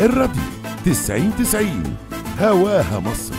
الراديو 90 90 هواها مصر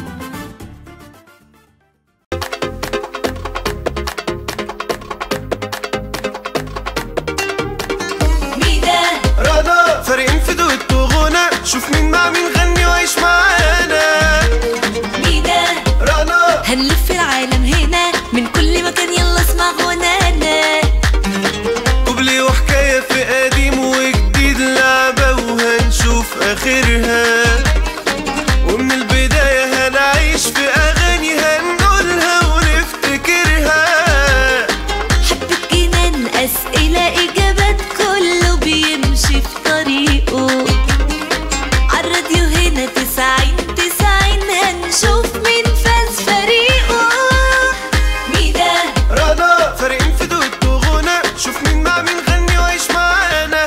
ميدا رنا فارقين في دويتو غنى شوف مين مع مين غني وعيش معانا ميدا رنا هنلف العالم هنا من كل مكان يلا اسمع غنانا كوبلي وحكاية في قديم وجديد لعبة وهنشوف آخرها ومن البداية هنعيش في أغاني هنقولها ونفتكرها حبة جنان أسئلة إجابات كله بيمشي في طريقه عالراديو هنا تسعين تسعين هنشوف مين فاز فريقه ميدا رنا فارقين في دويتو غنى شوف مين مع مين غني وعيش معانا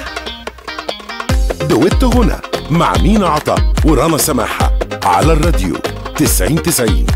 دويتو غنى مع مينا عطا ورنا سماحة على الراديو 90 90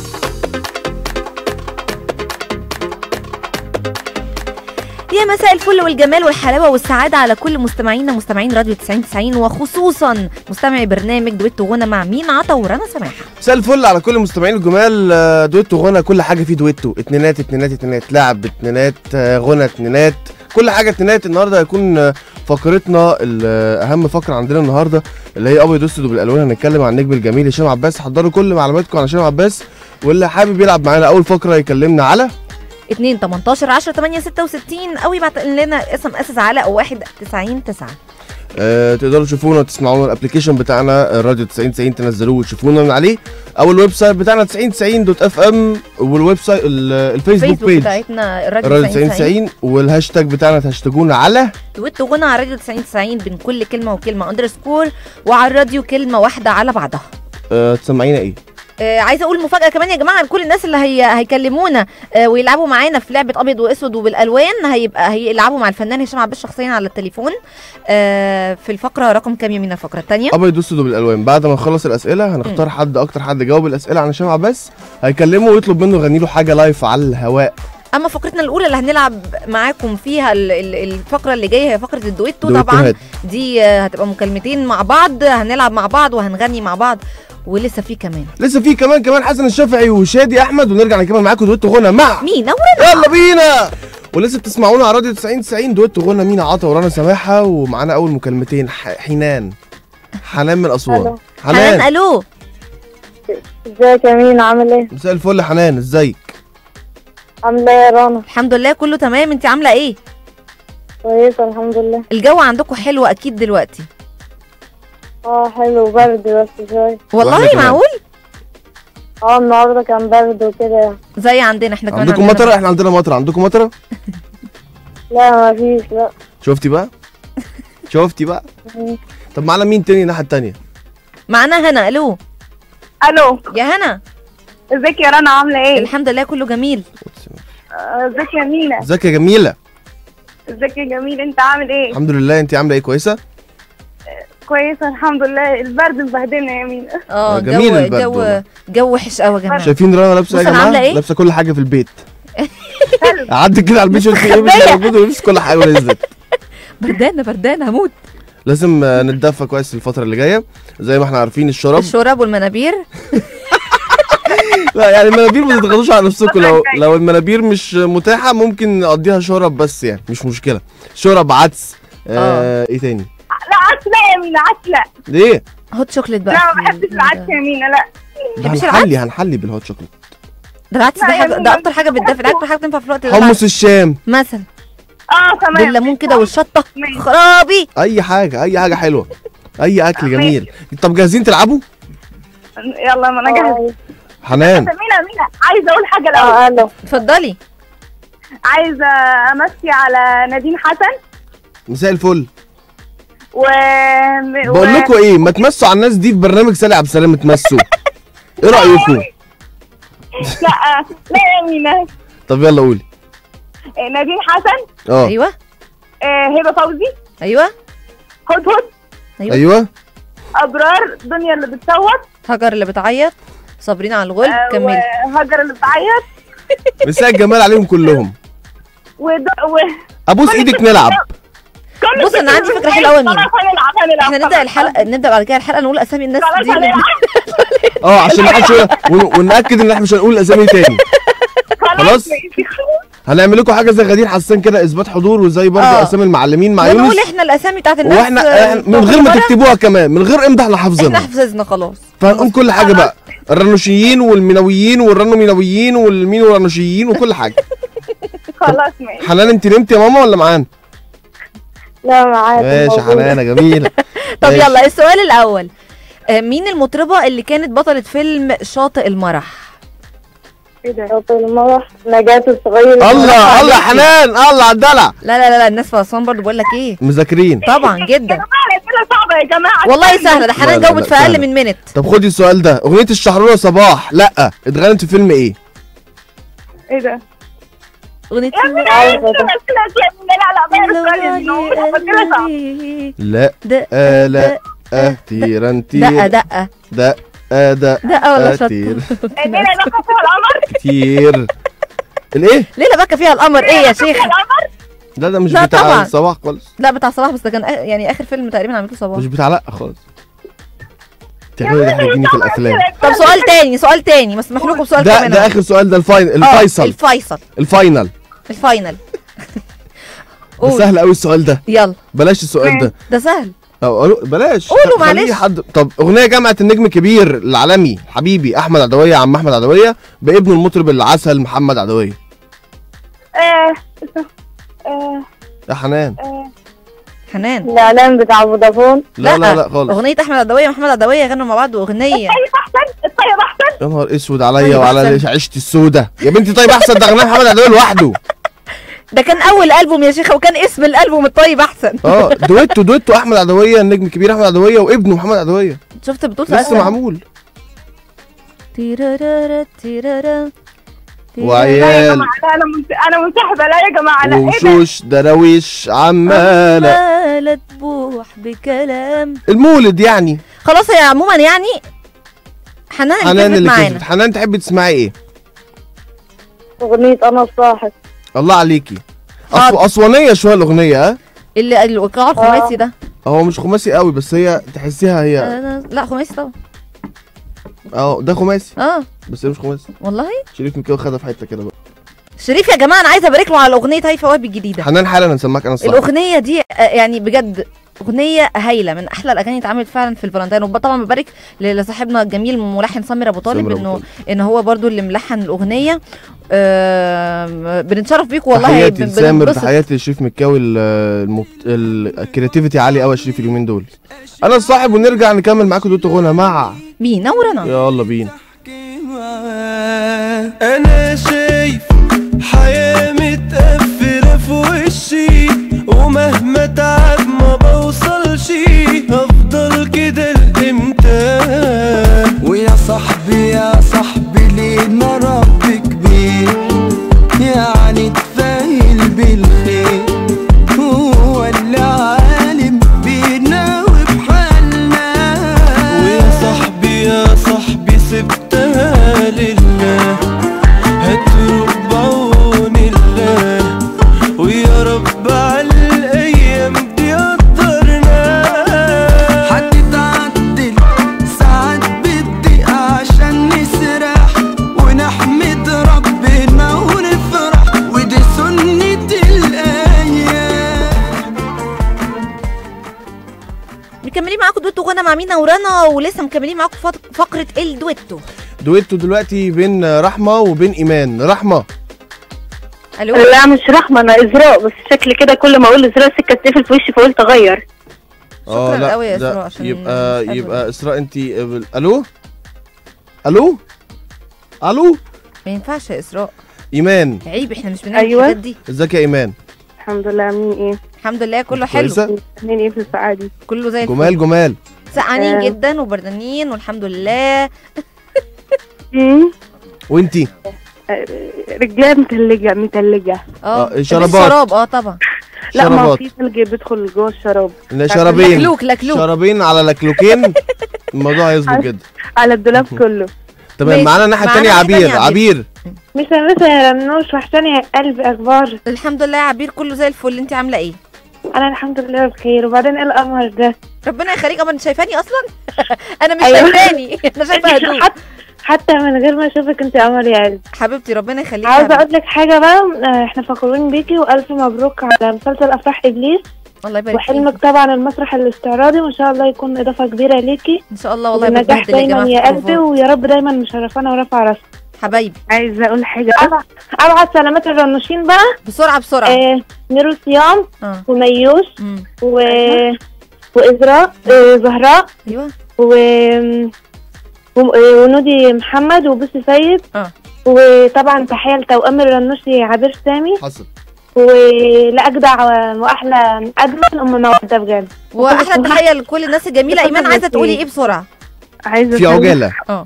يا مساء الفل والجمال والحلاوه والسعاده على كل مستمعينا مستمعين راديو 90 90 وخصوصا مستمعي برنامج دويتو غنى مع مين عطا ورنا سماحه مساء الفل على كل مستمعين الجمال آه، دويتو غنى كل حاجه فيه دويتو اتنينات اتنينات اتنينات لعب اتنينات آه، غنى اتنينات كل حاجه اتنينات النهارده هيكون آه، فقرتنا ال- آه، اهم فقره عندنا النهارده اللي هي ابيض واسود وبالالوان هنتكلم عن النجم الجميل هشام عباس حضروا كل معلوماتكم عن هشام عباس واللي حابب يلعب معانا اول فقره يكلمنا على 2 18 10 8 66 او يبعت لنا اس ام اس على 1 90 9 آه، تقدروا تشوفونا وتسمعونا الابلكيشن بتاعنا آه، راديو 90 90 تنزلوه وتشوفونا من عليه او الويب سايت بتاعنا 90 90 دوت اف ام والويب سايت ال- الفيسبوك فيسبوك بيج بتاعتنا الراديو راديو 90 90 90 90 والهاشتاج بتاعنا تهاشتاجونا على دويتو غنى على راديو 90 90 بين كل كلمه وكلمه اندرسكور وعلى الراديو كلمه واحده على بعضها أه تسمعينا ايه آه عايزه اقول مفاجاه كمان يا جماعه لكل الناس اللي هي هيكلمونا آه ويلعبوا معانا في لعبه ابيض واسود وبالالوان هيبقى هيلعبوا مع الفنان هشام عباس شخصيا على التليفون آه في الفقره رقم كام يمين الفقره الثانيه ابيض واسود بالالوان بعد ما نخلص الاسئله هنختار حد اكتر حد جاوب الاسئله عن هشام عباس هيكلمه ويطلب منه يغني له حاجه لايف على الهواء اما فقرتنا الاولى اللي هنلعب معاكم فيها ال- ال- الفقره اللي جايه هي فقره الدويتو طبعا دويتوهات. دي آه، هتبقى مكالمتين مع بعض هنلعب مع بعض وهنغني مع بعض ولسه في كمان لسه في كمان كمان حسن الشافعي وشادي احمد ونرجع نكمل معاكم دويتو غنى مع مين اورا يلا بينا ولسه بتسمعونا على راديو 90 90 دويتو غنى مينا عطا ورانا سماحه ومعانا اول مكالمتين ح- حنان حنان من اسوان ألو. حنان الو ازيك يا مين عامل ايه؟ مساء الفل يا حنان ازيك عاملة ايه يا رنا؟ الحمد لله كله تمام انت عامله ايه كويسة الحمد لله الجو عندكم حلو اكيد دلوقتي اه حلو برد بس شوية والله وإحنا كمان. معقول اه النهاردة كان برد وكده يعني. زي عندنا احنا كمان عندكم عندنا مطره احنا عندنا مطره عندكم مطره لا مفيش لا شفتي بقى شفتي بقى مم. طب معانا مين تاني الناحيه التانيه معانا هنا الو الو يا هنا ازيك يا رنا عامله ايه الحمد لله كله جميل آه، ازيك يا مينا ازيك يا جميله ازيك يا جميل انت عامل ايه الحمد لله انت عامله ايه كويسه كويسه الحمد لله البرد مبهدلنا يا مينا اه آه، جميل جو البرد جو والله. جو وحش قوي يا جماعه شايفين رنا لابسه ايه بص يا أنا عاملة جماعه إيه؟ لابسه كل حاجه في البيت قعدت كده على البيت شفت ايه مش موجود ولبس كل حاجه ونزلت بردانه بردانه هموت لازم آه، نتدفى كويس الفتره اللي جايه زي ما احنا عارفين الشرب الشرب والمنابير لا يعني المنابير ما تضغطوش على نفسكم لو لو المنابير مش متاحه ممكن نقضيها شرب بس يعني مش مشكله شرب عدس آه ايه تاني لا عدس لا يا مينا عدس لا ليه هوت شوكليت بقى لا ما بحبش العدس يا مينا لا ده بتحبش هنحلي هنحلي بالهوت شوكليت ده العدس ده لا يا حاجه ده ماما، اكتر حاجه بتدفي ده اكتر حاجه بتنفع في الوقت ده حمص الشام مثلا اه تمام بالليمون كده والشطه ماشي. خرابي اي حاجه اي حاجه حلوه اي اكل جميل طب جاهزين تلعبوا يلا ما انا جاهزه حنان مينا مينا عايزه اقول حاجه الاول اه الو اتفضلي عايزه امسي على نادين حسن مساء الفل و بقول لكم ايه ما تمسوا على الناس دي في برنامج سالي عبد السلام تمسوا ايه رايكم لا لا يا مينا طب يلا قولي آه، نادين حسن اه ايوه آه، هبه فوزي ايوه هدهد ايوه, ايوه ابرار دنيا اللي بتصوت هجر اللي بتعيط صابرين على الغل آه، كملي وهجر اللي بتعيط مساء الجمال عليهم كلهم ود... و... ابوس ايدك نلعب كل بص انا عندي فكره حلوه قوي مين خلاص هنلعب هنلعب احنا نبدا الحلقه نبدا بعد كده الحلقه نقول اسامي الناس خلاص دي اللي- هنلعب اه عشان ما حدش يقول- ون- ونأكد ان احنا مش هنقول اسامي تاني خلاص ماشي. هنعمل لكم حاجه زي غدير حسان كده اثبات حضور وزي برضه آه. اسامي المعلمين مع يونس ونقول احنا الاسامي بتاعت الناس واحنا آه، إحنا من غير ما مرة. تكتبوها كمان من غير امتى احنا احنا حافظينها حفظنا خلاص فهنقول كل حاجه بقى الرنوشيين والمنويين والرنومينويين والمين والرنوشيين وكل حاجه خلاص ماشي حنان انت نمتي يا ماما ولا معانا لا معاك ماشي حنانه جميله طب ماشي. يلا السؤال الاول آه، مين المطربه اللي كانت بطله فيلم شاطئ المرح ايه ده شاطر المرح نجاة الصغير الله الله حنان الله على الدلع لا لا لا, لا الناس في اسوان برضو بقول لك ايه مذاكرين طبعا يا جدا جماعه الاسئله صعبه يا جماعه والله سهله ده حنان لا، لا، جاوبت لا، في اقل سهلة. من منت طب خدي السؤال ده اغنيه الشحرورة صباح لا اتغنت في فيلم ايه ايه ده اغنيه يا ابني عارفة ده. الاسئله دي يا ابني لا لا غير السؤال يا ابني الاسئله صعبه لا دقة آه لا اه تيران دقة تير دقة ده آه ده دقة ولا آه شطة تير الليله نقص فيها القمر كتير الايه ليلة بقى فيها القمر ايه يا شيخ القمر لا ده مش لا بتاع طبعا. صباح خالص لا بتاع صلاح بس ده كان آ- يعني اخر فيلم تقريبا عملته صباح مش بتاع لا خالص تعملوا ده احنا في الافلام طب سؤال تاني سؤال تاني مسموح لكم بسؤال ده كمان ده أهو. اخر سؤال ده الفاينل آه، الفيصل الفيصل الفاينل الفاينل ده قول سهل قوي السؤال ده يلا بلاش السؤال ده ده سهل أو قولوا- بلاش قولوا خليه معلش. حد طب اغنيه جامعه النجم الكبير العالمي حبيبي احمد عدويه عم احمد عدويه بابنه المطرب العسل محمد عدويه آه، آه، يا حنان آه. حنان الاعلان بتاع فودافون لا لا لا خالص اغنيه احمد عدويه ومحمد عدويه غنوا مع بعض اغنيه الطيب احسن الطيب احسن يا نهار اسود عليا طيب وعلى أحسن. عيشتي السودة يا بنتي طيب احسن ده اغنيه محمد عدويه لوحده ده كان اول البوم يا شيخه وكان اسم الالبوم الطيب احسن اه دويتو دويتو احمد عدويه النجم الكبير احمد عدويه وابنه محمد عدويه شفت بتقول لسه معمول تيرارارا تيرارا لا يا وعيال جماعه لا انا منت... انا منسحبه لا يا جماعه لا ايه ده ووشوش دراويش عماله عمالة تبوح بكلام المولد يعني خلاص هي عموما يعني حنان حنان اللي اللي كسبت كسبت معانا حنان تحبي تسمعي ايه اغنية انا الصاحب الله عليكي حاضر. أصو... اسوانيه شويه الاغنيه ها اللي الوقاع الخماسي ده هو مش خماسي قوي بس هي تحسيها هي أنا- لا خماسي طبعا اه ده خماسي اه بس هي مش خماسي والله شريف من كده خدها في حته كده بقى شريف يا جماعه انا عايزه ابارك له على اغنيه هيفا وهبي الجديده حنان حالا هنسمعك انا الصح الاغنيه دي آه، يعني بجد اغنيه هايله من احلى الاغاني اللي اتعملت فعلا في الفالنتين وطبعا ببارك ل- لصاحبنا الجميل ملحن سامر ابو طالب سامر أبو انه طالب. ان هو برضو اللي ملحن الاغنيه آه بنتشرف بيكم والله تحياتي بن- لسامر بننبسط. تحياتي لشريف مكاوي ال- المبت... ال- الكرياتيفيتي عالي قوي يا شريف اليومين دول انا الصاحب ونرجع نكمل معاكم دوت غنى مع مين نورنا يلا بينا انا شايف حياة متقفلة في وشي ومهما تعب ما بوصلش هفضل كده لامتى ويا صاحبي يا صاحبي لينا رب كبير يعني تفايل بالخير هو اللي عالم بينا وبحالنا ويا صاحبي يا صاحبي سبتها لله هتروح بعون الله ويا رب على الايام دي قدرنا هتتعدل ساعات بالدقيقة عشان نسرح ونحمد ربنا ونفرح ودي سنة الأيام مكملين معاكم دويتو غنى مع مين نورنا ولسه مكملين معاكم فق- فقره الدويتو دويتو دلوقتي بين رحمه وبين ايمان رحمه الو لا مش رحمة انا ازراء بس شكلي كده كل ما اقول ازراء السكة تقفل في وشي فقلت اغير اه شكراً لا قوي يا ده إسراء عشان يبقى نسأله. يبقى اسراء انت الو الو الو ما ينفعش يا اسراء ايمان عيب احنا مش بنعمل أيوة. الحاجات دي ازيك يا ايمان الحمد لله عاملين ايه الحمد لله كله حلو كويسه عاملين ايه في الساعة دي كله زي الفل جمال جمال سقعانين آه. جدا وبردانين والحمد لله امم وانتي رجلها متلجة متلجة اه آه، شرابات. شراب اه طبعا لا ما شرابات في ثلج بيدخل جوه الشراب لا، شرابين لكلوك لكلوك شرابين على لكلوكين الموضوع هيظبط جدا على الدولاب كله تمام ماشي. معانا الناحيه معانا الثانيه الناحية عبير التانية عبير مش لسه يا رنوش وحشاني قلب اخبار الحمد لله يا عبير كله زي الفل انت عامله ايه انا الحمد لله بخير وبعدين ايه القمر ده ربنا يخليك أما انت شايفاني اصلا انا مش أيوة. شايفاني انا شايفه هدوء حتى حتى من غير ما اشوفك انت قمر يا قلبي حبيبتي ربنا يخليك يا عاوزه حبيبتي. اقول لك حاجه بقى آه، احنا فخورين بيكي والف مبروك على مسلسل افراح ابليس الله يبارك فيك وحلمك طبعا المسرح الاستعراضي وان شاء الله يكون اضافه كبيره ليكي ان شاء الله والله ونجاح بتبهدل يا جماعه دايما في يا قلبي البروفات. ويا رب دايما مشرفانا ورافعه راسنا حبايبي عايزه اقول حاجه ابعت سلامات الرنوشين بقى بسرعه بسرعه آه ميرو صيام اه وميوش مم. و... وإزراء آه، زهراء ايوه و... و... ونودي محمد وبوسي سيد اه وطبعا تحية لتوأم الرنوشي عبير سامي حصل ولأجدع وأحلى أجمل أم مودة بجد واحلى تحيه لكل الناس الجميله اتفضل ايمان يا عايزه سيدي. تقولي ايه بسرعه عايزة في أسلم- عجاله اه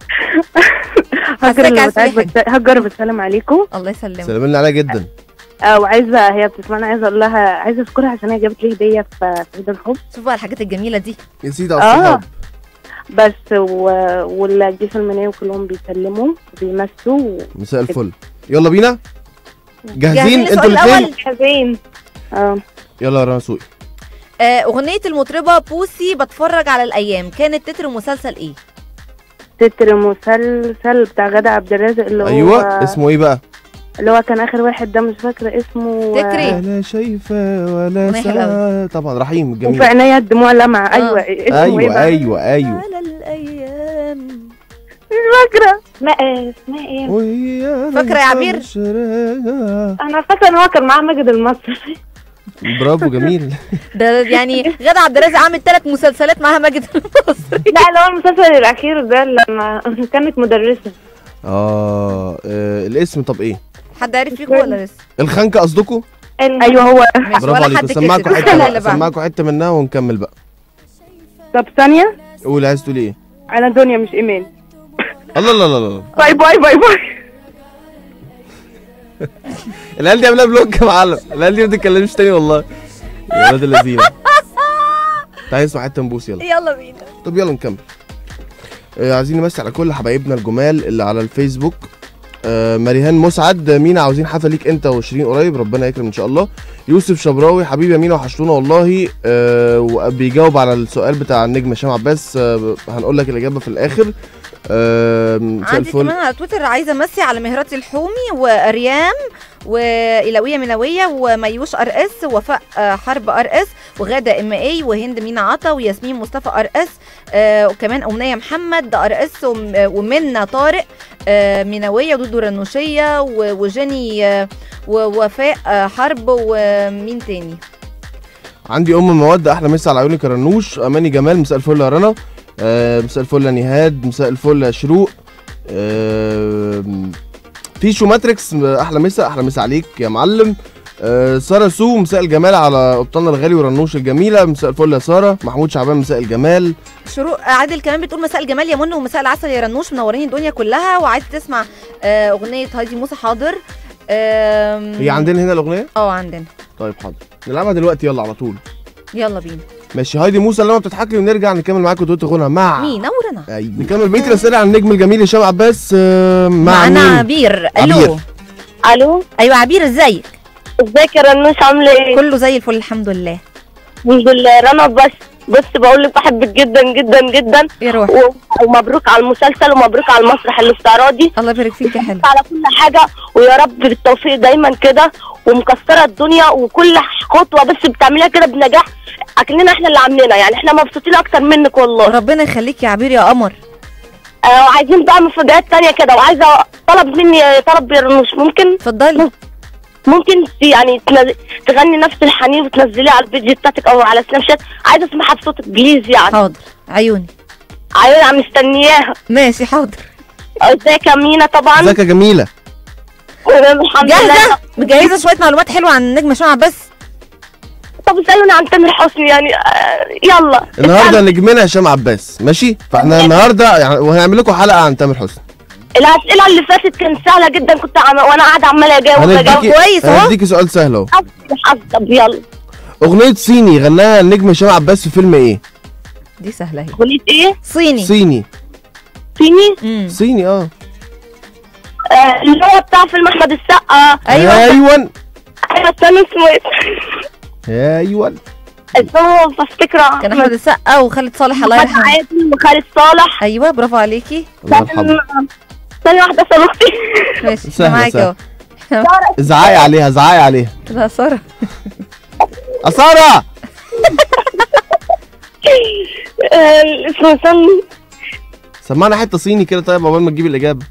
هاجر حاساك اللي عايز تقولي بتاعت بت- هاجر بتسلم عليكم الله يسلمك سلام لنا عليها جدا آه، وعايزة هي بتسمعنا عايزة أقول لها عايزة أشكرها عشان هي جابت لي هدية في في عيد الحب شوف بقى الحاجات الجميله دي يا سيدي على اه الصحاب بس و... والجيش المناوي كلهم بيسلموا وبيمسوا مساء الفل يلا بينا جاهزين جاهزين للسؤال انتوا الاثنين الأول؟ حزين اه يلا يا رنا سوقي آه، اغنيه المطربه بوسي بتفرج على الايام كانت تتر مسلسل ايه تتر مسلسل بتاع غادة عبد الرازق اللي هو ايوه اسمه ايه بقى اللي هو كان اخر واحد ده مش فاكره اسمه تكري. ولا شايفه ولا أغنية حلوة ساعه طبعا رحيم وفي جميل عينيا الدموع لمع ايوه آه. اسمه ايه ايوه بقى؟ ايوه ايوه على الايام مش فاكره اسمها ايه اسمها ايه وهي فاكرة يا عبير؟ مش راجعة. انا فاكره ان هو كان معاه ماجد المصري برافو جميل ده يعني غادة عبد الرازق عامل ثلاث مسلسلات معاها ماجد المصري لا اللي هو المسلسل الاخير ده لما كانت مدرسه اه آه، الاسم طب ايه حد عارف فيكم ولا لسه الخنكه قصدكم ايوه هو ماشي برافو ولا عليكم حد سمعكم كسب حته اللي بقى. بعد. سمعكم حته منها ونكمل بقى طب ثانيه قول عايز تقول ايه انا دنيا مش ايمان الله الله الله الله باي باي باي باي العيال دي عاملاها بلوك يا معلم العيال دي ما بتتكلمش تاني والله يا ولاد اللذينه تعالى نسمع حته نبوس يلا يلا بينا طب يلا نكمل آه عايزين نمسي على كل حبايبنا الجمال اللي على الفيسبوك آه مريهان مسعد آه، مينا عاوزين حفله ليك انت وشيرين قريب ربنا يكرم ان شاء الله يوسف شبراوي حبيبي يا مينا وحشتونا والله آه وبيجاوب على السؤال بتاع النجم هشام عباس آه هنقول لك الاجابه في الاخر آه مساء عندي كمان على تويتر عايزه امسي على مهرات الحومي واريام وإلوية ملوية وميوش ار اس ووفاء آه، حرب ار اس وغادة ام اي وهند مينا عطا وياسمين مصطفى ار اس آه، وكمان أمنية محمد ار اس وم- آه، ومنى طارق آه، مينوية ودودو رنوشية و- وجيني آه، ووفاء آه، حرب ومين تاني عندي ام مودة احلى مسا على عيونك يا رنوش اماني جمال مساء الفل يا رنا آه مساء الفل يا نهاد مساء الفل يا شروق آه فيشو ماتريكس احلى مسا احلى مسا عليك يا معلم آه ساره سو مساء الجمال على ابطالنا الغالي ورنوش الجميله مساء الفل يا ساره محمود شعبان مساء الجمال شروق عادل كمان بتقول مساء الجمال يا منى ومساء العسل يا رنوش منورين الدنيا كلها وعايزه تسمع آه، اغنيه هايدي موسى حاضر آم، هي عندنا هنا الاغنيه اه عندنا طيب حاضر نلعبها دلوقتي يلا على طول يلا بينا ماشي هايدي موسى لما بتضحكي ونرجع نكمل معاكم دوت غنى مع مين نورنا ايوه نكمل بقيه الاسئله عن النجم الجميل هشام عباس آه مع معنا مين عبير عبير. الو الو ايوه عبير ازيك ازيك يا رنوش عامله ايه كله زي الفل الحمد لله الحمد لله رنا بس بص بقول لك بحبك جدا جدا جدا يا روح و- ومبروك على المسلسل ومبروك على المسرح الاستعراضي الله يبارك فيك يا حلو على كل حاجه ويا رب بالتوفيق دايما كده ومكسره الدنيا وكل خطوه بس بتعمليها كده بنجاح اكننا احنا اللي عاملينها يعني احنا مبسوطين اكتر منك والله ربنا يخليك يا عبير يا قمر آه وعايزين بقى مفاجآت تانية كده وعايزه طلب مني طلب يا رنوش ممكن اتفضلي ممكن ت- يعني تنز... تغني نفس الحنين وتنزليه على الفيديو بتاعتك او على سناب شات عايزه اسمعها بصوتك بليز يعني حاضر عيوني عيوني عم مستنياها ماشي حاضر ازيك يا مينا طبعا ازيك يا جميله الحمد جاهزه لله مجهزه شويه معلومات حلوه عن النجم هشام عباس طب اسالوني عن تامر حسني يعني آه يلا النهارده اسأل. نجمنا هشام عباس ماشي فاحنا النهارده يعني وهنعمل لكم حلقه عن تامر حسني الاسئله اللي فاتت كانت سهله جدا كنت عم... وانا قاعده عماله اجاوب اجاوب هنديكي كويس أهو. هنديكي سؤال سهل اهو حظ حظ طب يلا اغنيه صيني غناها النجم هشام عباس في فيلم ايه دي سهله اهي اغنيه ايه؟ صيني صيني صيني امم صيني اه آه اللي هو بتاع فيلم احمد السقا ايوه ايوه ايوه استنى اسمه ايه؟ ايوه اسمه بفتكره كان احمد السقا وخالد صالح الله محمد يرحمه عادل وخالد صالح ايوه برافو عليكي الله يرحمه ثانية واحدة اسال اختي ماشي سهلة، أنا معاكي اهو ازعقي عليها ازعقي عليها لا ساره أسارة آه، اسمه سن سمعنا حتة صيني كده طيب عقبال ما تجيب الإجابة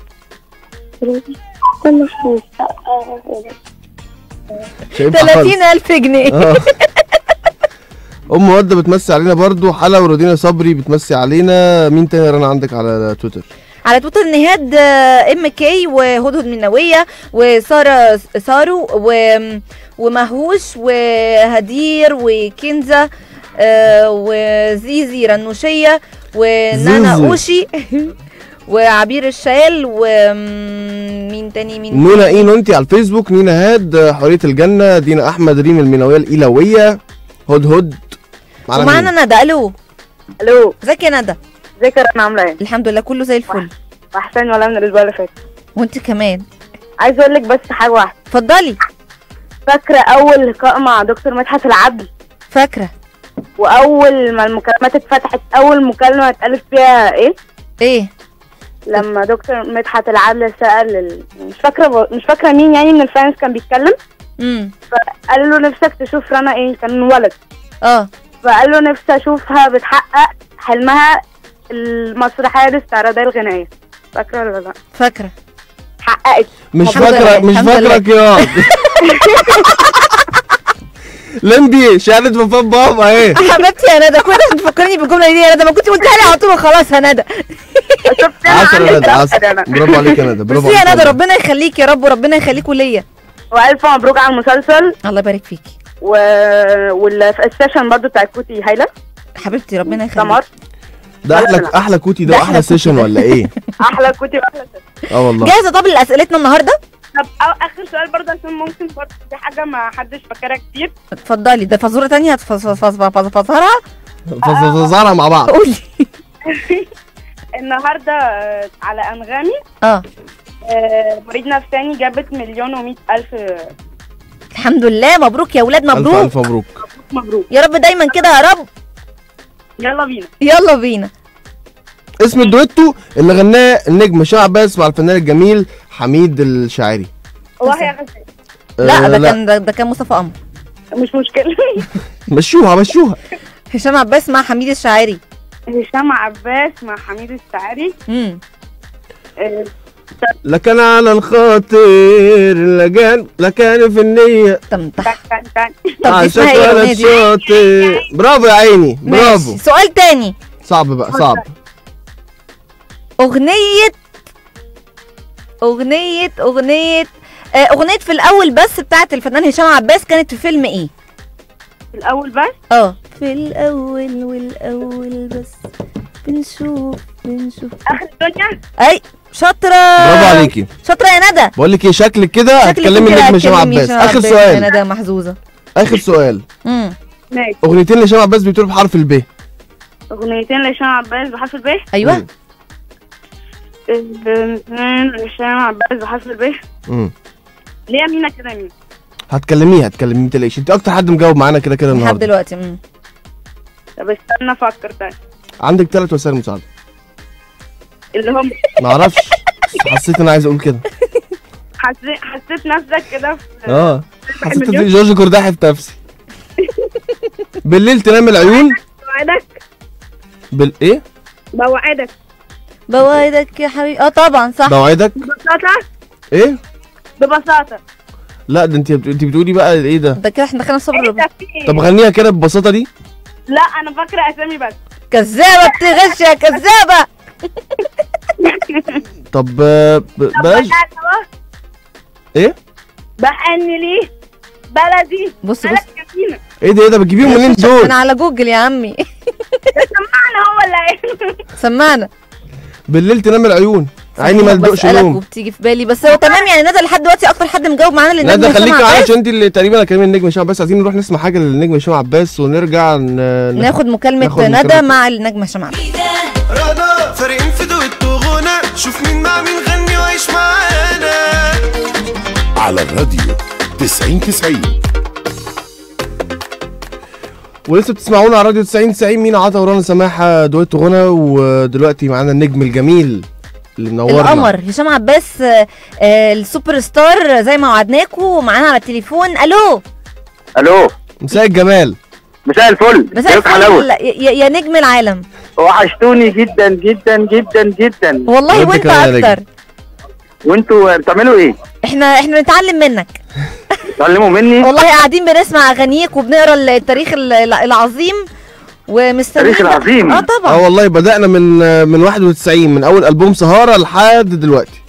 استنى شوف. آه، مش هينفع خالص. 30000 جنيه اه ام ودة بتمسي علينا برضو حلا ورودينا صبري بتمسي علينا مين تاني يا رنا عندك على تويتر على تويتر نهاد ام كي وهدهد منويه وساره سارو و ومهوش وهدير وكنزه آه، وزيزي رنوشيه ونانا زيزي. اوشي وعبير الشال ومين تاني مين نونا ايه نونتي على الفيسبوك نينا هاد حرية الجنة دينا احمد ريم المنوية الإيلوية هد هد معانا مين؟ ومعانا ندى الو الو ازيك يا ندى ازيك يا رنا عامله ايه؟ الحمد لله كله زي الفل احسن ولا من الاسبوع اللي فات وانت كمان عايزه اقول لك بس حاجه واحده اتفضلي فاكره اول لقاء مع دكتور مدحت العدل فاكره واول ما المكالمات اتفتحت اول مكالمه اتقالت فيها ايه ايه لما دكتور مدحت العدل سال ال... مش فاكره مش فاكره مين يعني من الفانس كان بيتكلم امم فقال له نفسك تشوف رنا ايه كان ولد اه فقال له نفسي اشوفها بتحقق حلمها المسرحيه الاستعراضيه الغنائيه فاكره ولا لا فاكره حققت مش الحمد لله، فاكرة مش الحمد لله. فاكرك يا لمبي شهادة وفاة بابا ايه حبيبتي يا ندى كنت تفكرني بالجمله دي يا ندى ما كنت قلتها لي على طول خلاص يا ندى شفت أنا عسل يا عندك ندى دفتر عسل يا ندى. برافو عليك يا ندى برافو بصي يا عليك ندى والله. ربنا يخليك يا رب وربنا يخليكوا ليا والف مبروك على المسلسل الله يبارك فيكي و... والسيشن برضو بتاع كوتي هايله حبيبتي ربنا يخليك سمر ده احلى احلى كوتي ده ده احلى أحلى سيشن ولا ايه احلى كوتي واحلى سيشن اه والله جاهزه طب لاسئلتنا النهارده طب أو اخر سؤال برضه عشان ممكن برضه دي حاجه ما حدش فاكرها كتير اتفضلي ده فزوره تانية هتفزرها فزرها مع بعض قولي النهارده آه، على انغامي اه آه، مريض نفساني جابت مليون ومئة الف آه، الحمد لله مبروك يا ولاد الف مبروك الف مبروك مبروك يا رب دايما كده يا رب يلا بينا يلا بينا اسم الدويتو اللي غناه النجم شاه عباس مع الفنان الجميل حميد الشاعري والله يا غزال لا آه، ده كان ده, ده كان مصطفى قمر مش مشكله مشوها مشوها هشام عباس مع حميد الشاعري هشام عباس مع حميد السعري امم آه، لكن على الخاطر لكان لكان في النية تم تح تك تك تك. طب دي اسمها ايه ولا الاغنيه دي الشاطئ برافو يا عيني برافو ماشي سؤال تاني صعب بقى صعب اغنيه اغنيه اغنيه آه، اغنيه في الاول بس بتاعت الفنان هشام عباس كانت في فيلم ايه في الاول بس اه في الاول والاول بس بنشوف بنشوف اخر الدنيا اي شاطره برافو عليكي شاطره يا ندى بقول لك ايه شكلك كده شكلك هتكلمي كده النجم هشام هتكلمي عباس هشام اخر عباس. سؤال يا ندى محظوظه اخر سؤال امم ماشي اغنيتين لهشام عباس بيبتدوا بحرف الب اغنيتين لهشام عباس بحرف الب ايوه مم. اغنيتين لهشام عباس بحرف الب مم. ليه مينا كده مين هتكلميه هتكلميه ما تقلقيش انت اكتر حد مجاوب معانا كده كده لحد النهارده دلوقتي امم طب استنى افكر تاني عندك ثلاث وسائل مساعده اللي هم ما اعرفش بس حسيت ان انا عايز اقول كده حسيت حسيت نفسك كده في اه حسيت مليون. في جورج كرداحي في نفسي بالليل تنام العيون بوعدك بال ايه بوعدك بوعدك يا حبيبي اه طبعا صح بوعدك ببساطة ايه ببساطة لا ده انت انت بتقولي بقى ايه ده ده كده احنا دخلنا في صبر ايه الربع ده في ايه؟ طب غنيها كده ببساطه دي لا انا فاكرة اسامي بس كذابه بتغش يا كذابه طب آه، ب- بلاش ايه بحن ليه بلدي بص بلد بص جميلة ايه ده ايه ده بتجيبيهم منين دول انا على جوجل يا عمي سمعنا هو ولا ايه سمعنا بالليل تنام العيون عيني ما تدقش بسألك نوم وبتيجي في بالي بس هو تمام يعني ندى لحد دلوقتي اكتر حد مجاوب معانا لا للنجم ده هشام خليك معايا عباس عشان انت اللي تقريبا كلام النجم هشام عباس عايزين نروح نسمع حاجه للنجم هشام عباس ونرجع ن... ن- ناخد مكالمة ناخد ندى مكالمة. مع النجم هشام عباس رنا فارقين في دويتو غنى شوف مين مع مين غني وعيش معانا على الراديو 90 90 ولسه بتسمعونا على راديو 90 90 مين عطا ورانا سماحه دويتو غنى ودلوقتي معانا النجم الجميل اللي منورنا القمر هشام عباس آه، آه، السوبر ستار زي ما وعدناكم معانا على التليفون الو الو مساء الجمال مساء الفل مساء كيف حلاوة الفل يا يا نجم العالم وحشتوني جدا جدا جدا جدا والله وانت وانت كمان يا نجم. اكتر وانتوا بتعملوا ايه؟ احنا احنا نتعلم منك تعلموا مني والله قاعدين بنسمع اغانيك وبنقرا التاريخ ال- العظيم ومستنيين التاريخ العظيم. اه اه طبعا والله بدأنا من من 91 من اول البوم سهارة لحد دلوقتي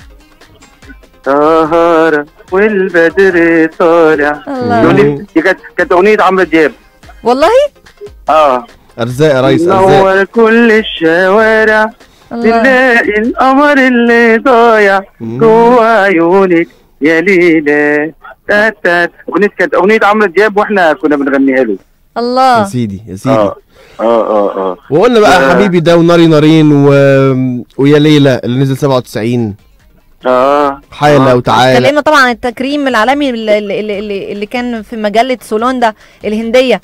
سهارة والبدر طالع الله. يقولي- دي كانت كانت اغنية عمرو دياب والله اه ارزاق يا ريس ارزاق نور كل الشوارع الله نلاقي القمر اللي ضايع مم. جوا عيونك يا ليلى تات تات اغنية كانت اغنية عمرو دياب واحنا كنا بنغنيها له يا الله سيدي يا سيدي اه اه اه اه وقلنا بقى آه. حبيبي ده وناري نارين و... ويا ليلى اللي نزل 97 اه حالة آه. وتعالى اتكلمنا طبعا عن التكريم العالمي اللي, اللي, اللي, اللي كان في مجله سولوندا الهنديه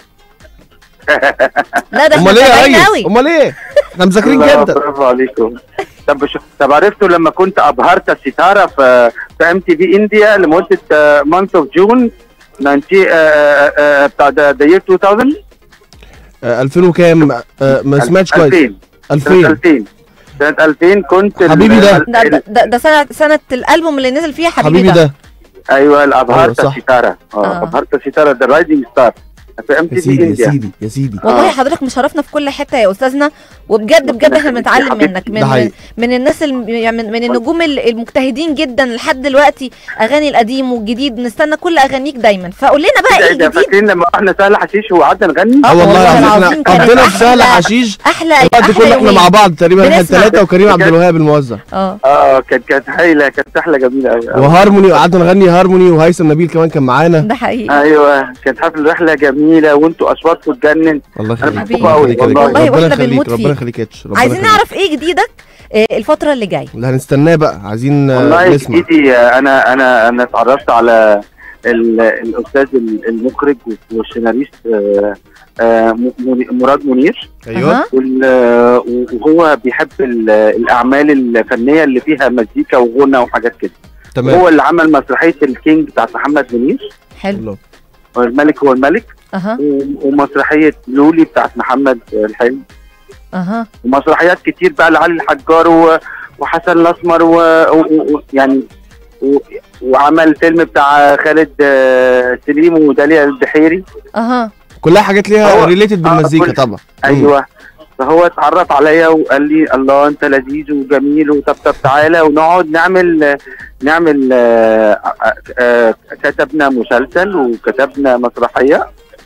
لا ده احنا امال ايه يا متابعين ريس قوي امال ايه احنا مذاكرين الله، جدا برافو عليكم طب شو طب عرفتوا لما كنت ابهرت الستاره في في ام تي في انديا لمده مانث اوف جون 90 آه، آه، آه، بتاع ذا يير 2000 آه 2000 وكام آه ما سمعتش كويس 2000 سنه 2000 2000 سنه 2000 كنت ال- حبيبي ده. ال- ده, ده, ده, ده سنه سنه الالبوم اللي نزل فيها حبيبي, حبيبي ده ايوه الابهرت أيوة، صح. الستاره آه. اه ابهرت الستاره ذا رايدنج ستار في ام يا تي في سيدي يا انديا سيدي يا سيدي والله آه. حضرتك مشرفنا في كل حته يا استاذنا وبجد بجد احنا يخليك يا بنتعلم حبيبتي. منك ده من حقيقي. من الناس الم- يعني من, من النجوم ال- المجتهدين جدا لحد دلوقتي اغاني القديم والجديد نستنى كل اغانيك دايما فقول لنا بقى ايه إيه ده الجديد فاكرين لما رحنا سهل حشيش وقعدنا نغني اه والله والله العظيم العظيم احنا كانت قضينا في سهل أحلى- حشيش احلى الوقت احلى كله احنا يومين. مع بعض تقريبا احنا بنسمع. الثلاثه وكريم عبد بجد. الوهاب الموزع اه اه كانت كانت هايله كانت رحله جميله قوي وهارموني وقعدنا نغني هارموني وهيثم نبيل كمان كان معانا ده حقيقي ايوه كانت حفله رحله جميله وانتوا اصواتكم تجنن الله أنا يخليك بحبكم ربنا أوي، يخليك. والله. والله ربنا وإحنا يخليك بنموت ربنا فيك. يخليك يا اتش ربنا عايزين يخليك. نعرف ايه جديدك آه، الفتره اللي جايه اللي هنستناه بقى عايزين آه، والله نسمع جديدي انا انا انا اتعرفت على ال- الاستاذ المخرج والسيناريست آه، آه، م- مراد منير ايوه أها. وال- وهو بيحب ال- الاعمال الفنيه اللي فيها مزيكا وغنى وحاجات كده تمام هو اللي عمل مسرحيه الكينج بتاعت محمد منير حلو الله. الملك هو الملك اها و- ومسرحيه لولي بتاعت محمد الحلم اها ومسرحيات كتير بقى لعلي الحجار و- وحسن الاسمر و- و- و- يعني و- وعمل فيلم بتاع خالد آه، سليم وداليا البحيري اها كلها حاجات ليها هو- ريليتد آه، بالمزيكا كل- طبعا ايوه فهو اتعرف عليا وقال لي الله انت لذيذ وجميل وطب طب تعالى ونقعد نعمل نعمل آه، آه، آه، كتبنا مسلسل وكتبنا مسرحيه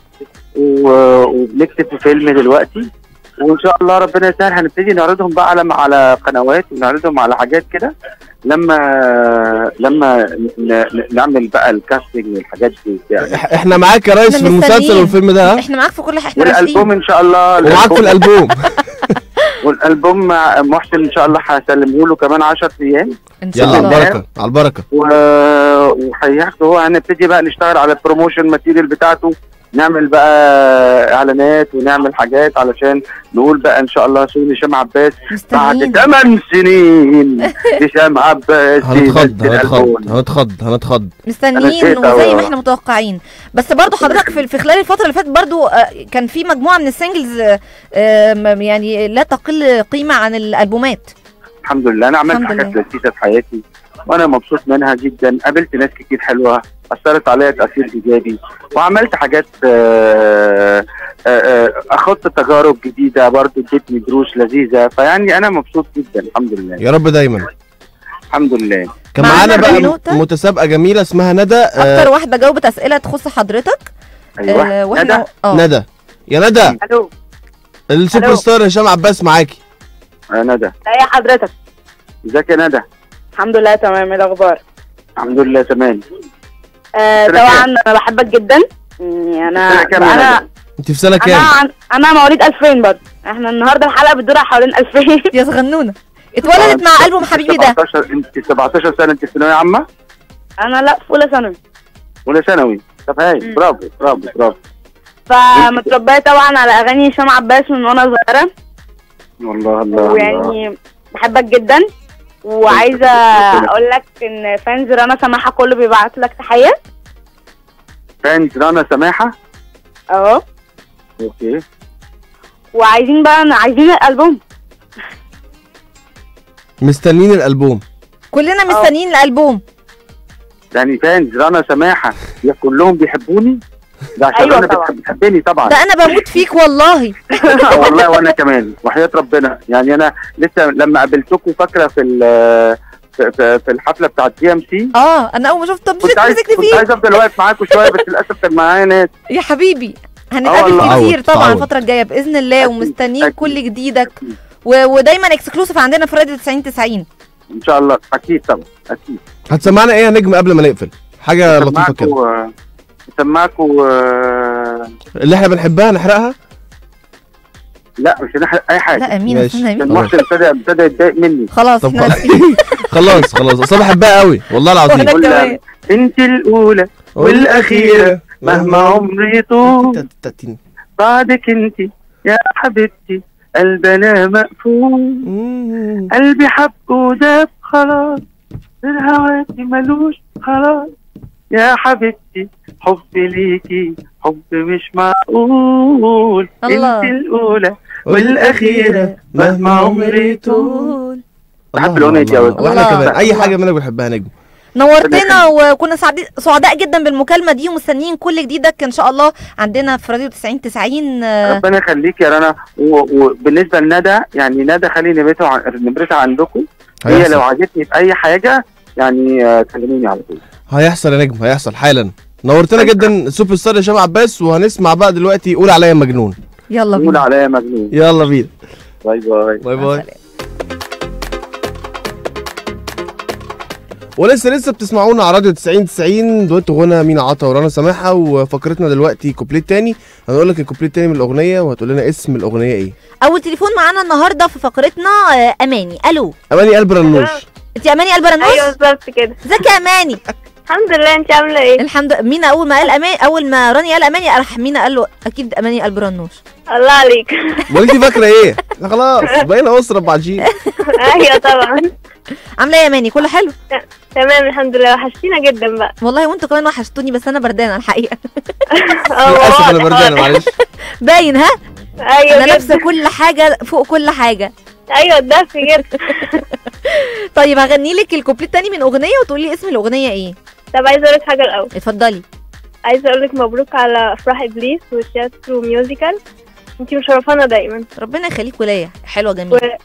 و- وبنكتب في فيلم دلوقتي وان شاء الله ربنا يسهل هنبتدي نعرضهم بقى على على قنوات ونعرضهم على حاجات كده لما لما ن- ن- نعمل بقى الكاستنج والحاجات دي يعني إح- احنا معاك يا ريس إحنا في المسلسل مستنيين. والفيلم ده ها؟ احنا معاك في كل حاجه احنا والالبوم راشقين ان شاء الله ومعاك في الالبوم والالبوم مع محسن ان شاء الله هسلمه له كمان 10 ايام ان شاء يلا على الله البركه على البركه و- وهياخده هو هنبتدي بقى نشتغل على البروموشن ماتيريال بتاعته نعمل بقى اعلانات ونعمل حاجات علشان نقول بقى ان شاء الله سوني هشام عباس بعد مستنيين 8 سنين هشام عباس هنتخض ينزل هنتخض ألبوم. هنتخض هنتخض مستنيين نسيت وزي أوي. ما احنا متوقعين بس برضو حضرتك في, في خلال الفتره اللي فاتت برضو آه، كان في مجموعه من السنجلز آه، آه، م- يعني لا تقل قيمه عن الالبومات الحمد لله انا عملت الحمد حاجات لله. لذيذه في حياتي وانا مبسوط منها جدا قابلت ناس كتير حلوه اثرت عليا تاثير ايجابي وعملت حاجات آه، آه، آه، اخدت تجارب جديده برضو ادتني دروس لذيذه فيعني انا مبسوط جدا الحمد لله يا رب دايما الحمد لله كان معانا معانا بقى بنوتة. متسابقه جميله اسمها ندى آه، اكتر واحده جاوبت اسئله تخص حضرتك ايوه آه، واحنا ندى اه ندى يا ندى الو السوبر ألو. ستار هشام عباس معاكي يا ندى ازي حضرتك ازيك يا ندى الحمد لله تمام ايه الاخبار الحمد لله تمام آه سنة طبعا كام؟ انا بحبك جدا يعني انا سنة كام يا انا ندى؟ انت في سنه انا كام عن- انا مواليد 2000 برضه احنا النهارده الحلقه بتدور حوالين 2000 يا صغنونه اتولدت مع البوم حبيبي ده 17 انت 17 سنه انت في ثانويه عامه انا لا في اولى ثانوي ولا ثانوي طب هاي مم. برافو برافو برافو فمتربيه طبعا على اغاني هشام عباس من وانا صغيره والله الله الله ويعني بحبك جدا وعايزه اقول لك ان فانز رنا سماحه كله بيبعت لك تحيه فانز رنا سماحه اهو اوكي وعايزين بقى عايزين الالبوم مستنيين الالبوم كلنا مستنيين الالبوم يعني فانز رنا سماحه يا كلهم بيحبوني ده عشان أيوة انا طبعا. بتحب- بتحبني طبعا ده انا بموت فيك والله آه والله وانا كمان وحياه ربنا يعني انا لسه لما قابلتكم فاكره في ال- في, في, في الحفله بتاعت جي ام سي اه انا اول ما شفت طب مش كنت عايز تمسكني كنت فيه عايز افضل واقف معاكم شويه بس للاسف كان معايا ناس يا حبيبي آه هنتقابل والله. كتير تعود، طبعا تعود. الفتره الجايه باذن الله أكيد، ومستنيين أكيد. كل جديدك و... ودايما اكسكلوسيف عندنا في راديو 90 90 ان شاء الله اكيد طبعا اكيد هتسمعنا ايه يا نجم قبل ما نقفل حاجه لطيفه كده سمعكوا سمعكوا آه، اللي احنا بنحبها نحرقها لا مش هنحرق اي حاجه لا امين ماشي. استنى عشان امين محسن ابتدى ابتدى يتضايق مني خلاص طب احنا خلاص خلاص اصل أنا بحبها قوي والله العظيم وأنا قول كمان. لها، انت الاولى والاخيره مهما عمري طول تتتين. بعدك انت يا حبيبتي قلبنا مقفول مم. قلبي حب وداب خلاص الهواكي ملوش خلاص يا حبيبتي حبي ليكي حب مش معقول الله. انت الاولى والاخيره مهما عمري طول بحب الله الأغنية دي أوي. الله. واحنا الله. كمان اي الله. حاجه منك بنحبها نجم نورتنا وكنا سعداء سعداء جدا بالمكالمه دي ومستنيين كل جديدك ان شاء الله عندنا في راديو 90 90 آه، ربنا يخليك يا رنا و- وبالنسبه لندى يعني ندى خلي نمرتها عن- نمرتها عندكم هي هيحصل. لو عجبتني في اي حاجه يعني آه، كلميني على طول هيحصل يا نجم هيحصل حالا نورتنا جدا السوبر ستار هشام عباس وهنسمع بقى دلوقتي قول عليا مجنون يلا قول بينا عليا مجنون يلا بينا باي باي باي مع باي السلامة. ولسه لسه بتسمعونا على راديو 90 90 دويتو غنى مينا عطا ورانا سماحه وفقرتنا دلوقتي كوبليت تاني هنقول لك الكوبليت تاني من الاغنيه وهتقول لنا اسم الاغنيه ايه اول تليفون معانا النهارده في فقرتنا آه، اماني الو اماني قلب رنوش انت اماني قلب رنوش ايوه بالظبط كده ازيك يا اماني الحمد لله انت عامله ايه الحمد لله مينا اول ما قال اماني اول ما راني قال اماني راح مينا قال له اكيد اماني قلب رنوش الله عليك امال انت فاكره ايه احنا خلاص بقينا اسره بعجين ايوه طبعا عامله ايه يا اماني كله حلو تمام الحمد لله وحشتينا جدا بقى والله وانتوا كمان وحشتوني بس انا بردانه الحقيقه للاسف انا بردانه معلش باين ها ايوه انا جدا. لابسه كل حاجه فوق كل حاجه ايوه الدفي جدا طيب هغني لك الكوبليه التاني من اغنيه وتقولي لي اسم الاغنيه ايه طب عايزه اقول لك حاجه الاول اتفضلي عايزه اقول لك مبروك على افراح ابليس وتياترو ميوزيكال انتي مشرفانا دايما ربنا يخليك ولايه حلوه و... جميله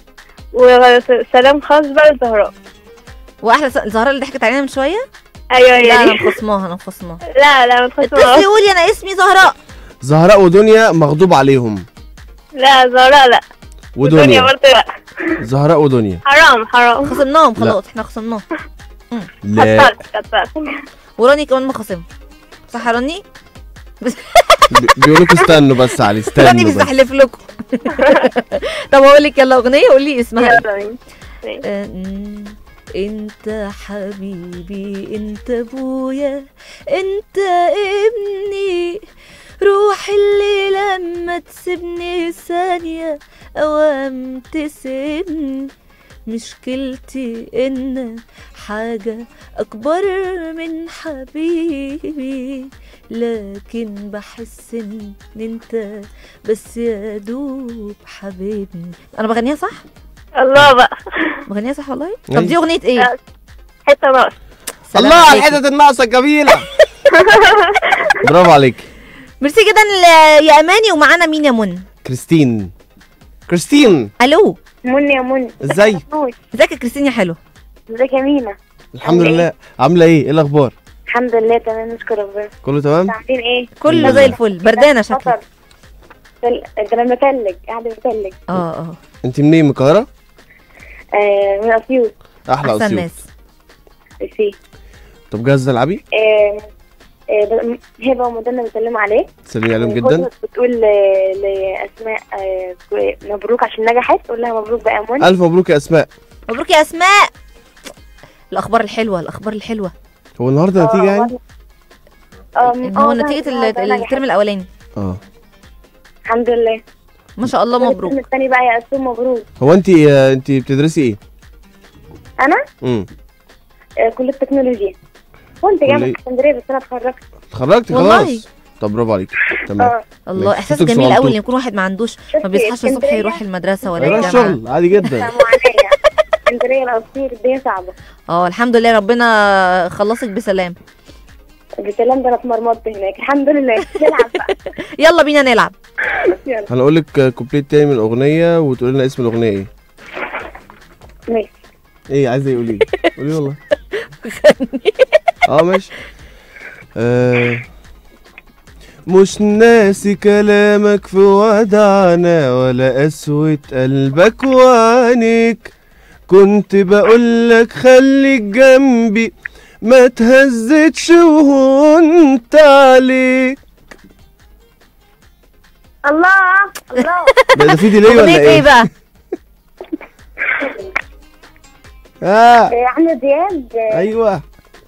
وسلام خاص بقى لزهراء واحلى س- الزهراء اللي ضحكت علينا من شويه ايوه لا انا هي دي مخصماها انا مخصماها لا لا ما تخش اتصلي قولي انا اسمي زهراء زهراء ودنيا مغضوب عليهم لا زهراء لا الدنيا ودنيا برضه لا زهراء ودنيا حرام حرام خصمناهم لا. خلاص احنا خصمناهم لا كترت كترت وراني كمان مخاصمها صح يا راني؟ بي- بيقولوا لكم استنوا بس علي راني استنوا بس بيستحلف لكم طب اقول لك يلا اغنيه قولي اسمها يلا بينا. آه، مم. انت حبيبي انت ابويا انت ابني روح اللي لما تسيبني ثانية اوام تسيبني مشكلتي ان حاجة اكبر من حبيبي لكن بحس ان انت بس يا دوب حبيبني انا بغنيها صح؟ الله بقى بغنيها صح والله؟ طب أيوة. دي اغنية ايه؟ حته ناقص سلام الله على عليكم. الحتت الناقصه الجميله برافو عليك ميرسي جدا ل- يا اماني ومعانا مين يا من كريستين كريستين الو منى يا منى ازاي ازيك يا كريستين يا حلو ازيك يا مينا الحمد لله عامله ايه ايه الاخبار الحمد لله تمام نشكر ربنا كله تمام عاملين ايه كله زي الفل بردانه شكلك ده انا متلج قاعده متلج اه اه انت منين من القاهره آه من اسيوط احلى احسن اسيوط ناس سي طب جاهزه تلعبي آه آه هبه ومدنة بيسلموا عليه سلمي عليهم وهدى جدا بتقول ل- لاسماء آه مبروك عشان نجحت تقول لها مبروك بقى يا منى الف مبروك يا اسماء مبروك يا اسماء الاخبار الحلوه الاخبار الحلوه هو النهارده نتيجه يعني اه ان هو نتيجه ال- الترم الاولاني اه الحمد لله ما شاء الله مبروك الترم الثاني بقى يا أسوم مبروك هو انت آه، انت بتدرسي ايه انا امم آه، كليه التكنولوجيا كنت جامعه كلية- اسكندريه بس انا اتخرجت اتخرجتي والله. خلاص طب برافو عليك تمام اه الله ماشي. احساس صوتك جميل صغنطوط. قوي ان يكون واحد ما عندوش ما شفتي بيصحاش الصبح اسكندرية؟ يروح المدرسه ولا رايح الجامعه الشغل عادي جدا معاناه اسكندريه الاسير الدنيا صعبه اه الحمد لله ربنا خلصك بسلام بسلام ده انا اتمرمطت هناك الحمد لله نلعب بقى يلا بينا نلعب يلا هنقول لك كوبليت تاني من الاغنيه وتقولي لنا اسم الاغنيه ايه ماشي ايه عايزه ايه قولي لي قولي لي والله اه ماشي آه مش ناسي كلامك في ودعنا ولا قسوة قلبك وعينيك كنت بقولك خليك جنبي ما تهزتش وهنت عليك الله الله ده, ده في ديلي ولا اغنيه ايه ايه؟ بقى اه آه، عمرو دياب آه، ايوه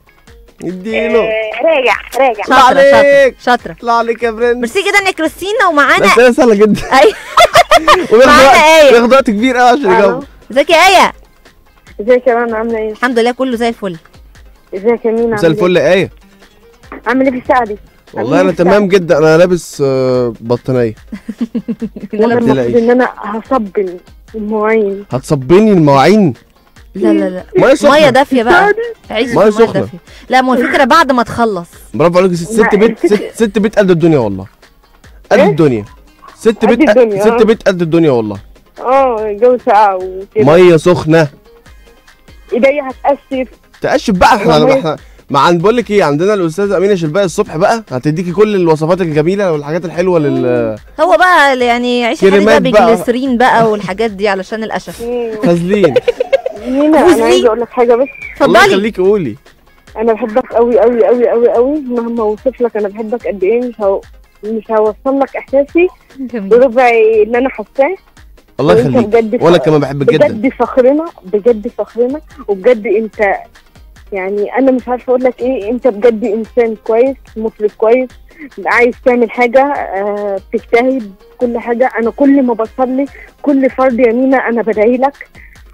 اديله آه، راجع راجع الله شاطره شاطره عليك. شاطره اطلع عليك يا برنس ميرسي جدا يا كريستينا ومعانا بس هي سهله جدا اي وبياخد معانا وقت آية. بياخد وقت كبير قوي عشان يجاوب ازيك يا ايه ازيك يا رنا عامله ايه؟ الحمد لله كله زي الفل ازيك يا مينا مساء الفل يا ايه عامل ايه في الساعه دي؟ والله انا تمام جدا انا لابس آه، بطانيه وانا تقلقيش. المفروض ان انا هصبن المواعين هتصبني المواعين لا لا لا ميه سخنه ميه دافيه بقى عيش في مية ميه سخنة. دافيه لا ما هو الفكره بعد ما تخلص برافو عليك ست ست بيت ست, ست بيت قد الدنيا والله قد إيه؟ الدنيا ست قد بيت الدنيا، ست آه. بيت قد الدنيا والله اه الجو ساقع وكده ميه سخنه ايديا هتقشف تقشف بقى احنا والله. احنا ما عند بقول لك ايه عندنا الاستاذه امينه شلباقي الصبح بقى هتديكي كل الوصفات الجميله والحاجات الحلوه لل هو بقى يعني عيش حياتي بقى كريمات بقى. بجليسرين بقى والحاجات دي علشان القشف فازلين مينا جوزي. انا عايزه اقول لك حاجه بس الله اتفضلي يخليكي قولي انا بحبك قوي قوي قوي قوي قوي مهما اوصف لك انا بحبك قد ايه مش هو... مش هوصل لك احساسي جميل بربع اللي انا حاساه الله وانت يخليك بجد وانا ف- كمان بحبك جدا بجد فخرنا بجد فخرنا وبجد انت يعني انا مش عارفه اقول لك ايه انت بجد انسان كويس مطرب كويس عايز تعمل حاجه آه بتجتهد كل حاجه انا كل ما بصلي كل فرد يمينه انا بدعي لك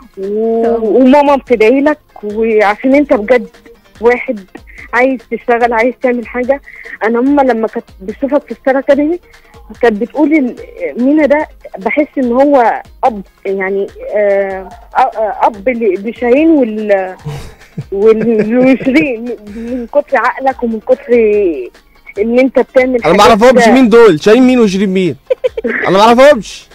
و... وماما بتدعي لك وعشان انت بجد واحد عايز تشتغل عايز تعمل حاجه انا ماما لما كانت بتشوفك في ستار اكاديمي كانت بتقول ال- مينا ده بحس ان هو اب يعني آه آه، اب ل- لشاهين وال وال- وشيرين من كتر عقلك ومن كتر ان انت بتعمل انا ما حاجات اعرفهمش كده. مين دول شاهين مين وشيرين مين انا ما اعرفهمش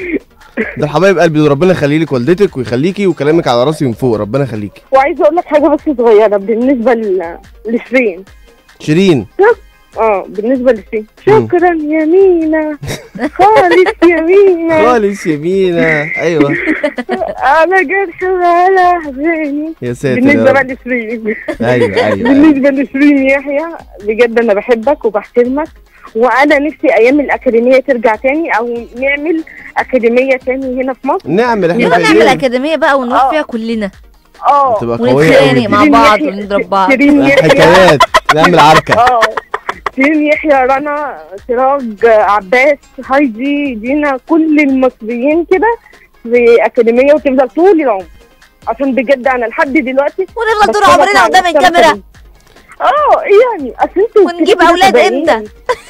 ده حبايب قلبي دول ربنا يخلي لك والدتك ويخليكي وكلامك على راسي من فوق ربنا يخليكي وعايزه اقول لك حاجه بس صغيره بالنسبه ل- لشيرين شيرين اه بالنسبه لشيرين مم. شكرا يا مينا خالص يا مينا خالص يمينة ايوه على جرح وعلى احزاني يا ساتر بالنسبه يا بقى رب. لشيرين ايوه ايوه, أيوة. بالنسبه لشيرين يحيى بجد انا بحبك وبحترمك وانا نفسي ايام الاكاديميه ترجع تاني او نعمل اكاديميه تاني هنا في مصر نعمل احنا يلا نعمل خايفين. اكاديميه بقى ونروح آه. فيها كلنا اه تبقى قوية ونتخانق قوي مع شيرين بعض يحيى- ونضرب بعض شيرين يحيى حكايات نعمل عركة اه شيرين يحيى رنا سراج عباس هايدي دينا كل المصريين كده في اكاديميه وتفضل طول العمر عشان بجد انا لحد دلوقتي ونفضل طول بتفرج عمرنا على قدام السنة الكاميرا دي. اه يعني اصل انتوا ونجيب كده اولاد متابعين. امتى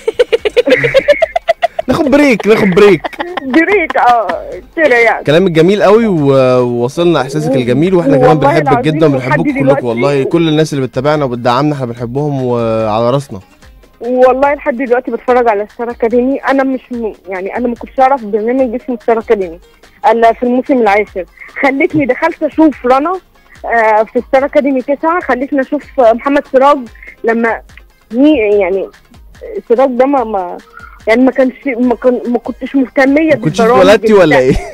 ناخد بريك ناخد بريك بريك اه كده يعني كلامك جميل قوي و- ووصلنا احساسك و- الجميل واحنا كمان والله بنحبك العظيم جدا لحد وبنحبكم دلوقتي- كلكم والله كل الناس اللي بتتابعنا وبتدعمنا احنا بنحبهم وعلى راسنا والله لحد دلوقتي بتفرج على ستار اكاديمي انا مش م... يعني انا ما كنتش اعرف برنامج اسمه ستار اكاديمي الا في الموسم العاشر خلتني دخلت اشوف رنا آه في ستار اكاديمي تسعة خلتني اشوف محمد سراج لما مي يعني سراج ده ما, ما يعني ما كانش ما, كان ما كنتش مهتميه كنتش بالبرامج اتولدتي ولا بتاع- ايه؟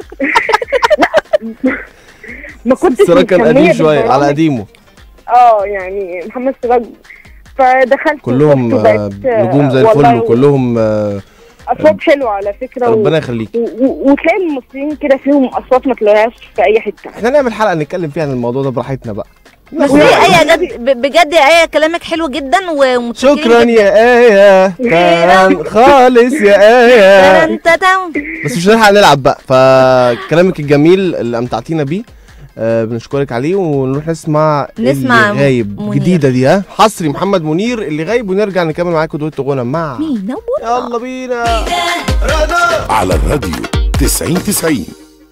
ما كنتش سراج كان مهتمية قديم شويه على بالبرامج. قديمه اه يعني محمد سراج فدخلت كلهم وشفت آه، وبقيت، آه، نجوم زي والله الفل وكلهم آه، اصوات حلوه على فكره و... ربنا يخليك و... و... وتلاقي المصريين كده فيهم اصوات ما تلاقيهاش في اي حته احنا نعمل حلقه نتكلم فيها عن الموضوع ده براحتنا بقى ميرسي يا ايه جد ب- بجد يا ايه كلامك حلو جدا ومتشكرين شكرا جداً. يا آية كان خالص يا آية ترن تتم. بس مش هنلحق نلعب بقى فكلامك الجميل اللي امتعتينا بيه آه بنشكرك عليه ونروح نسمع نسمع اللي غايب منير. جديده دي ها حصري محمد منير اللي غايب ونرجع نكمل معاكم دويتو غنى مع مين يلا بينا رضا على الراديو 90 90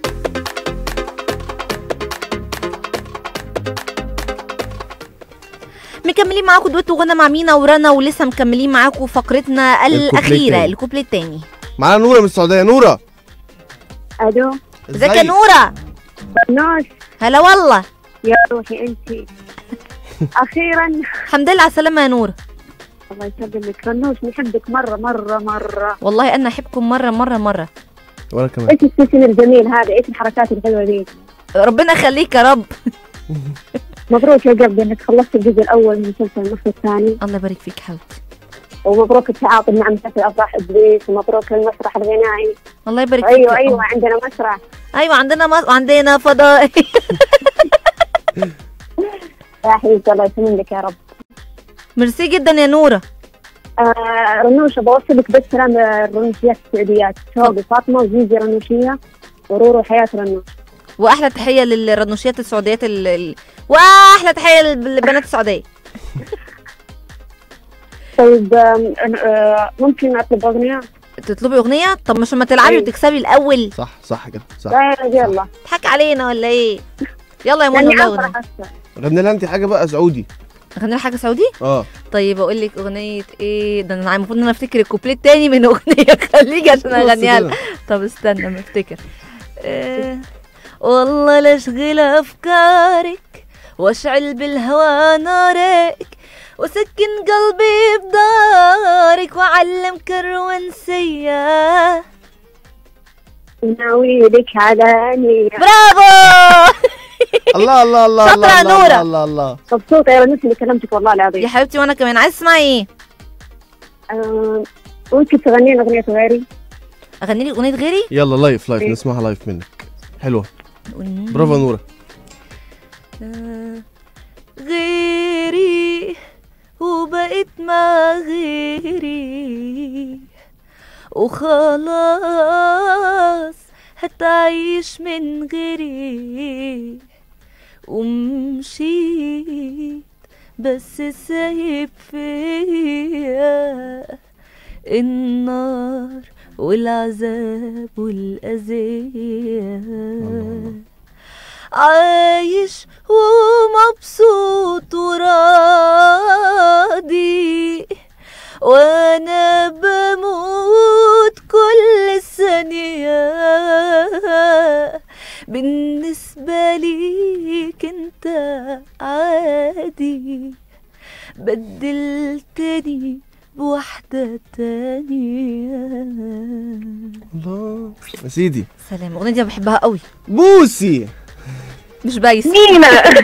مكملين معاكم دويتو غنى مع مينا ورنا ولسه مكملين معاكم فقرتنا الكوبليه الاخيره التاني. الكوبليه التاني معانا نوره من السعوديه نوره الو ازيك يا نوره ناس هلا والله يا روحي انت اخيرا الحمد لله على السلامه يا نوره الله يسلمك فنوش نحبك مره مره مره والله انا احبكم مره مره مره وانا كمان ايش السيشن الجميل هذا ايش الحركات الحلوه دي ربنا يخليك يا رب مبروك يا قلبي انك خلصت الجزء الاول من مسلسل النص الثاني الله يبارك فيك حبيبتي ومبروك التعاطي مع مسلسل افراح ابليس ومبروك المسرح الغنائي الله يبارك فيك ايوه يا ايوه أم. عندنا مسرح ايوه عندنا مص... عندنا فضائي يا حبيبتي الله يسلمك يا رب ميرسي جدا يا نوره آه رنوشة بوصلك بس سلام الرنوشيات السعوديات شوقي فاطمة وزيزي رنوشية ورورو حياة رنوش واحلى تحيه للرنوشيات السعوديات ال... ال... واحلى تحيه للبنات السعوديه طيب آم، آه ممكن اطلب اغنية؟ تطلبي اغنيه طب مش لما تلعبي أيوة. وتكسبي الاول صح صح كده صح لا يلا تضحك علينا ولا ايه يلا يا منى يعني والله افرح اغنيه هسه غني لها انت حاجه بقى سعودي اغني لها حاجه سعودي اه طيب اقول لك اغنيه ايه ده انا المفروض ان انا افتكر الكوبليه التاني من اغنيه خليجي عشان اغنيها لها طب استنى ما افتكر إيه والله لا اشغل افكارك واشعل بالهوى نارك وسكن قلبي بدارك وعلمك الرومانسية ناوي لك على نية برافو الله الله الله شاطرة الله يا الله نورة. الله الله مبسوطة يا رنوش اللي كلمتك والله يا العظيم حبيبتي وانا كمان عايز تسمعي ايه آه ممكن تغنين اغنية غيري؟ اغني لي اغنيه غيري يلا لايف لايف إيه. نسمعها لايف منك حلوه برافو يا نوره غيري وبقيت مع غيري وخلاص هتعيش من غيري ومشيت بس سايب فيا النار والعذاب والأذية عايش ومبسوط وراضي وانا بموت كل ثانية بالنسبة ليك انت عادي بدلتني بواحدة تانية الله يا سيدي سلام الأغنية دي أنا بحبها قوي بوسي مش بايس مينا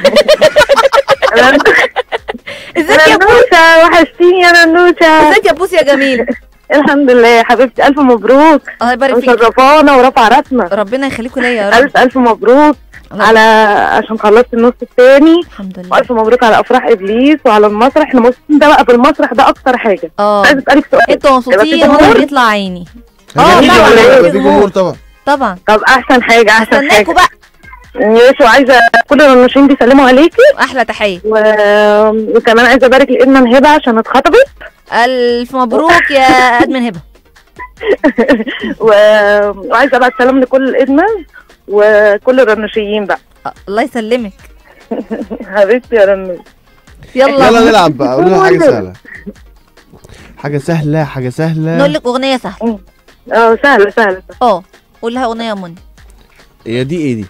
ازيك يا بوسي رنوشة وحشتيني يا رنوشة ازيك يا بوسي يا جميل الحمد لله يا حبيبتي ألف مبروك الله يبارك فيك مشرفانا ورافعة راسنا ربنا يخليكوا ليا يا رب ألف ألف مبروك الله على عشان خلصت النص الثاني الحمد لله وألف مبروك على أفراح إبليس وعلى المسرح احنا مبسوطين ده بقى في المسرح ده أكتر حاجة اه عايز أسألك سؤال انتوا يبقى في مبسوطين وانا جمهور؟ بيطلع عيني اه جميل طبعا ولا إيه؟ يبقى في جمهور طبعا طبعا طب أحسن حاجة أحسن حاجة استناكوا بقى ماشي وعايزة كل الرنوشين بيسلموا عليكي احلى تحيه و... وكمان عايزة أبارك لإدمن هبة عشان اتخطبت الف مبروك يا ادمن هبه و... وعايزة أبعت سلام لكل الإدمن وكل الرنوشيين بقى آه، الله يسلمك حبيبتي يا رنوش يلا يلا نلعب بقى قول لنا حاجه سهله حاجه سهله حاجه سهله نقول لك اغنيه سهله اه سهلة سهلة اه قول لها اغنيه يا منى هي دي ايه دي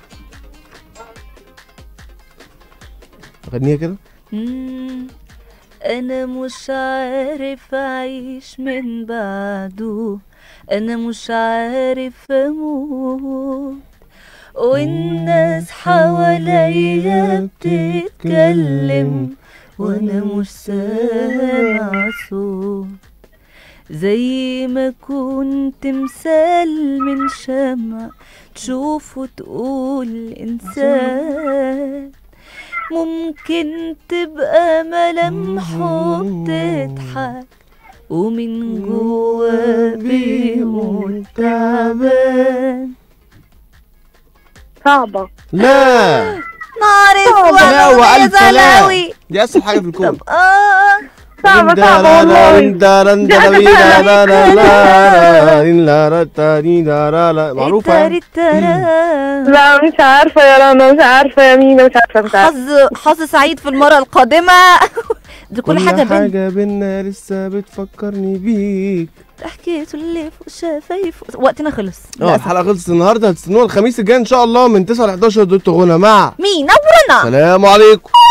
غنيها كده مم، انا مش عارف اعيش من بعده انا مش عارف اموت والناس حواليا بتتكلم وانا مش سامع صوت زي ما كنت مثال من شمع تشوف وتقول انسان ممكن تبقى ملامحه بتضحك ومن جوا بيقول تعبان صعبة لا نار اسود لا يا وألف سلام زلاوي دي اسهل حاجه في الكون اه صعبة صعبة والله معروفة يعني. التاريتارا. لا مش عارفة يا رنا مش عارفة يا مينا مش عارفة مش عارفة حظ حظ سعيد في المرة القادمة دي كل حاجة بين حاجة بينا لسه بتفكرني بيك حكيته اللي فوق شفايفه وقتنا خلص اه للأسف. الحلقة خلصت النهاردة هتستنوها الخميس الجاي ان شاء الله من 9 ل 11 دوت غنى مع مين نورنا سلام عليكم